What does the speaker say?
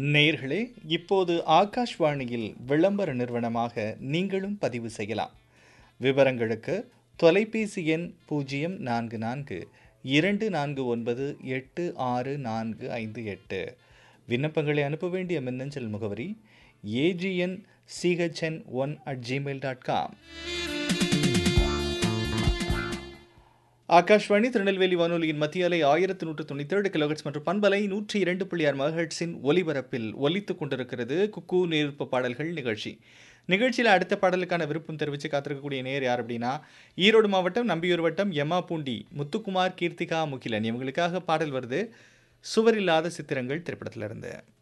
நேயர்களே இப்போது ஆகாஷ்வாணியில் விளம்பர நிறுவனமாக நீங்களும் பதிவு செய்யலாம் விவரங்களுக்கு தொலைபேசி எண் பூஜ்ஜியம் நான்கு நான்கு இரண்டு நான்கு ஒன்பது எட்டு ஆறு நான்கு ஐந்து எட்டு விண்ணப்பங்களை அனுப்ப வேண்டிய மின்னஞ்சல் முகவரி AGN CHN one at Gmail dot com Akashvani Tirunelveli வானொலியின் மத்திய அலை ஆயிரத்தி நூற்று தொண்ணூத்தி ஏழு கிலோஹெட்ஸ் மற்றும் பண்பலை நூற்றி இரண்டு புள்ளி ஆறு மகஹெட்ஸின் ஒலிபரப்பில் ஒலித்துக் கொண்டிருக்கிறது குக்கு நேர்ப்பு பாடல்கள் நிகழ்ச்சி நிகழ்ச்சியில் அடுத்த பாடலுக்கான விருப்பம் தெரிவித்து காத்திருக்கக்கூடிய நேர் யார் அப்படின்னா ஈரோடு மாவட்டம் நம்பியூர் வட்டம் எம்மா பூண்டி முத்துக்குமார் கீர்த்திகா முகிலன் இவங்களுக்காக பாடல் வருது சுவரில்லாத சித்திரங்கள் திரைப்படத்திலிருந்து